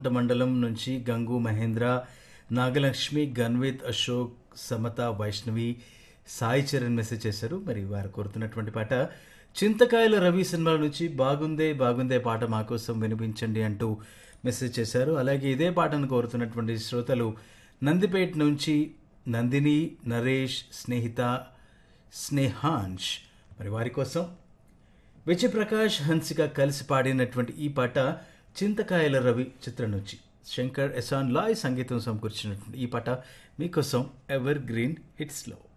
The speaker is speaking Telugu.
మండలం నుంచి గంగు మహేంద్ర నాగలక్ష్మి గన్విత్ అశోక్ సమత వైష్ణవి సాయి చరణ్ మెసేజ్ చేశారు మరి వారు కోరుతున్నటువంటి పాట చింతకాయల రవి సినిమా నుంచి బాగుందే బాగుందే పాట మా కోసం వినిపించండి అంటూ మెసేజ్ చేశారు అలాగే ఇదే పాటను కోరుతున్నటువంటి శ్రోతలు నందిపేట నుంచి నందిని నరేష్ స్నేహిత స్నేహాంష్ మరి వారి కోసం విజయప్రకాష్ హన్సిక కలిసి పాడినటువంటి ఈ పాట చింతకాయల రవి చిత్రం నుంచి శంకర్ ఎసాన్ లాయ్ సంగీతం సమకూర్చినటువంటి ఈ పాట మీకోసం ఎవర్ గ్రీన్ హిట్స్లో